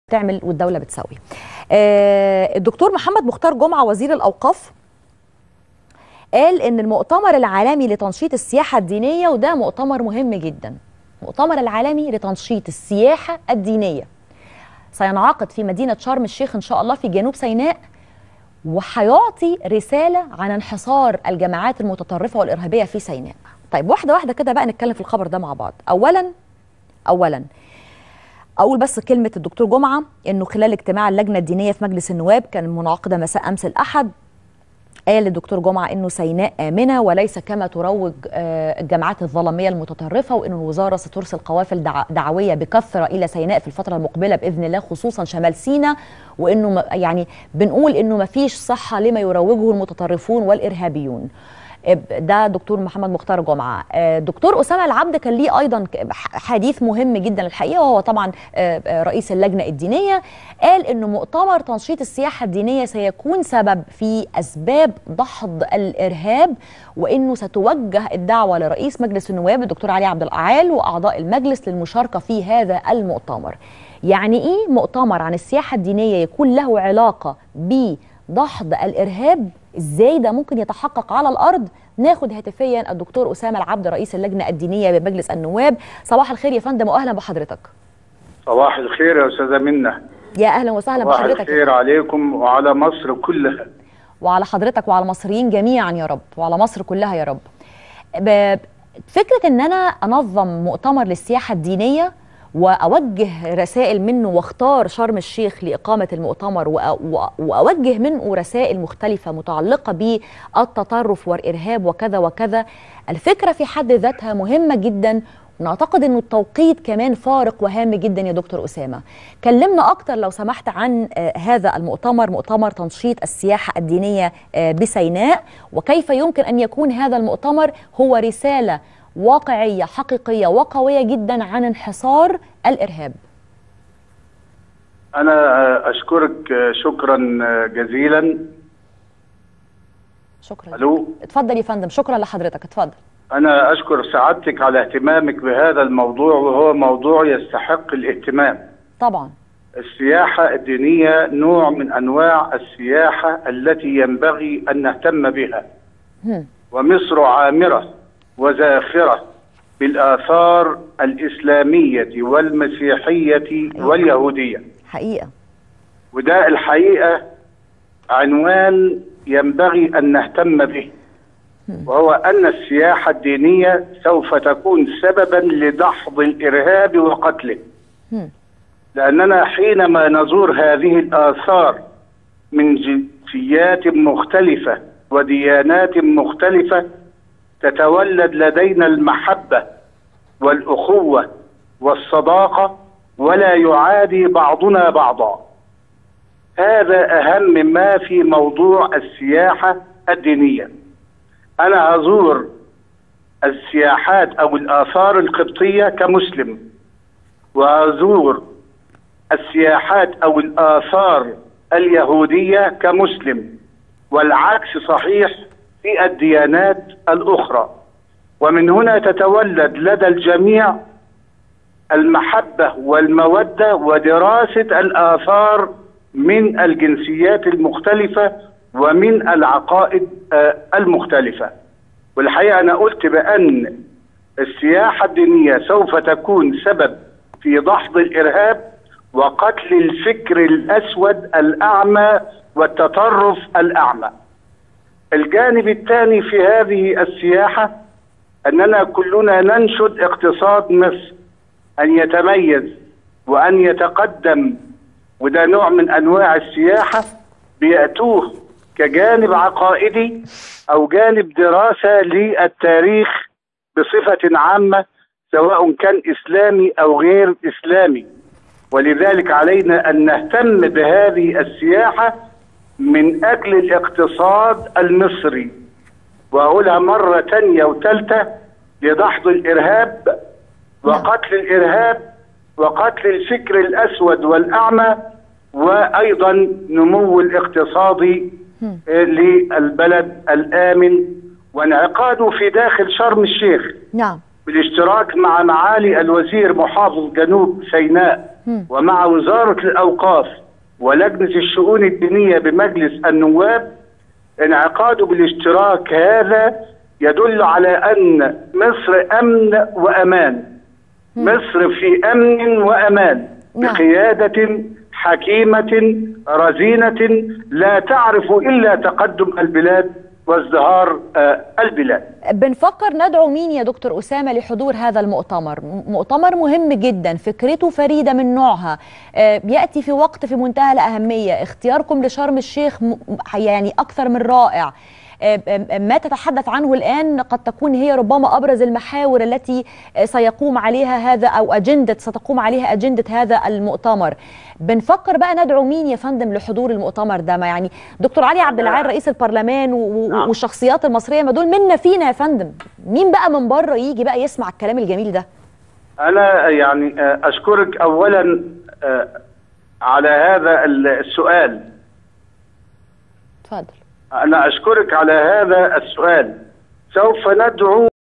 بتعمل والدوله بتسوي. آه الدكتور محمد مختار جمعه وزير الاوقاف قال ان المؤتمر العالمي لتنشيط السياحه الدينيه وده مؤتمر مهم جدا. المؤتمر العالمي لتنشيط السياحه الدينيه سينعقد في مدينه شرم الشيخ ان شاء الله في جنوب سيناء وهيعطي رساله عن انحصار الجماعات المتطرفه والارهابيه في سيناء. طيب واحده واحده كده بقى نتكلم في الخبر ده مع بعض. اولا اولا اقول بس كلمه الدكتور جمعه انه خلال اجتماع اللجنه الدينيه في مجلس النواب كان منعقده مساء امس الاحد قال الدكتور جمعه انه سيناء امنه وليس كما تروج الجماعات الظلاميه المتطرفه وان الوزاره سترسل قوافل دعويه بكثره الى سيناء في الفتره المقبله باذن الله خصوصا شمال سيناء وانه يعني بنقول انه ما فيش صحه لما يروجه المتطرفون والارهابيون ده دكتور محمد مختار جمعه دكتور اسامه العبد كان ليه ايضا حديث مهم جدا الحقيقه وهو طبعا رئيس اللجنه الدينيه قال انه مؤتمر تنشيط السياحه الدينيه سيكون سبب في اسباب دحض الارهاب وانه ستوجه الدعوه لرئيس مجلس النواب الدكتور علي عبد الاعال واعضاء المجلس للمشاركه في هذا المؤتمر يعني ايه مؤتمر عن السياحه الدينيه يكون له علاقه بدحض الارهاب ازاي ده ممكن يتحقق على الارض ناخد هاتفيا الدكتور اسامه العبد رئيس اللجنه الدينيه بمجلس النواب صباح الخير يا فندم واهلا بحضرتك صباح الخير يا استاذه منى يا اهلا وسهلا صباح بحضرتك صباح الخير عليكم وعلى مصر كلها وعلى حضرتك وعلى المصريين جميعا يا رب وعلى مصر كلها يا رب فكره ان انا انظم مؤتمر للسياحه الدينيه واوجه رسائل منه واختار شرم الشيخ لاقامه المؤتمر واوجه منه رسائل مختلفه متعلقه بالتطرف والارهاب وكذا وكذا الفكره في حد ذاتها مهمه جدا ونعتقد انه التوقيت كمان فارق وهام جدا يا دكتور اسامه كلمنا اكتر لو سمحت عن هذا المؤتمر مؤتمر تنشيط السياحه الدينيه بسيناء وكيف يمكن ان يكون هذا المؤتمر هو رساله واقعية حقيقية وقوية جدا عن انحصار الإرهاب أنا أشكرك شكرا جزيلا شكرا ألو اتفضل يا فندم شكرا لحضرتك اتفضل أنا أشكر سعادتك على اهتمامك بهذا الموضوع وهو موضوع يستحق الاهتمام طبعا السياحة الدينية نوع من أنواع السياحة التي ينبغي أن نهتم بها هم. ومصر عامرة وزاخرة بالآثار الإسلامية والمسيحية واليهودية حقيقة وده الحقيقة عنوان ينبغي أن نهتم به وهو أن السياحة الدينية سوف تكون سببا لدحض الإرهاب وقتله هم. لأننا حينما نزور هذه الآثار من جنسيات مختلفة وديانات مختلفة تتولد لدينا المحبة والأخوة والصداقة ولا يعادي بعضنا بعضا هذا أهم ما في موضوع السياحة الدينية أنا أزور السياحات أو الآثار القبطية كمسلم وأزور السياحات أو الآثار اليهودية كمسلم والعكس صحيح في الديانات الأخرى ومن هنا تتولد لدى الجميع المحبة والمودة ودراسة الآثار من الجنسيات المختلفة ومن العقائد المختلفة والحقيقة أنا قلت بأن السياحة الدينية سوف تكون سبب في دحض الإرهاب وقتل الفكر الأسود الأعمى والتطرف الأعمى الجانب الثاني في هذه السياحة أننا كلنا ننشد اقتصاد مصر أن يتميز وأن يتقدم وده نوع من أنواع السياحة بيأتوه كجانب عقائدي أو جانب دراسة للتاريخ بصفة عامة سواء كان إسلامي أو غير إسلامي ولذلك علينا أن نهتم بهذه السياحة من أجل الاقتصاد المصري وأقولها مرة تانية وثالثة لدحض الإرهاب وقتل الإرهاب وقتل الفكر الأسود والأعمى وأيضا نمو الاقتصادي للبلد الآمن وانعقاده في داخل شرم الشيخ نعم بالاشتراك مع معالي الوزير محافظ جنوب سيناء ومع وزارة الأوقاف ولجنة الشؤون الدينية بمجلس النواب انعقاده بالاشتراك هذا يدل على أن مصر أمن وأمان مصر في أمن وأمان نعم. بقيادة حكيمة رزينة لا تعرف إلا تقدم البلاد وازدهار آه، البلاد بنفكر ندعو مين يا دكتور أسامة لحضور هذا المؤتمر م- مؤتمر مهم جدا فكرته فريدة من نوعها آه، بيأتي في وقت في منتهى الأهمية اختياركم لشرم الشيخ م- يعني أكثر من رائع آه، آه، ما تتحدث عنه الآن قد تكون هي ربما أبرز المحاور التي آه، سيقوم عليها هذا أو أجندة ستقوم عليها أجندة هذا المؤتمر بنفكر بقى ندعو مين يا فندم لحضور المؤتمر ده ما يعني دكتور علي عبد العال رئيس البرلمان و- و- نعم. والشخصيات المصرية ما دول منا فينا يا فندم مين بقى من بره يجي بقى يسمع الكلام الجميل ده أنا يعني آه، أشكرك أولا آه، على هذا السؤال اتفضل أنا أشكرك على هذا السؤال سوف ندعو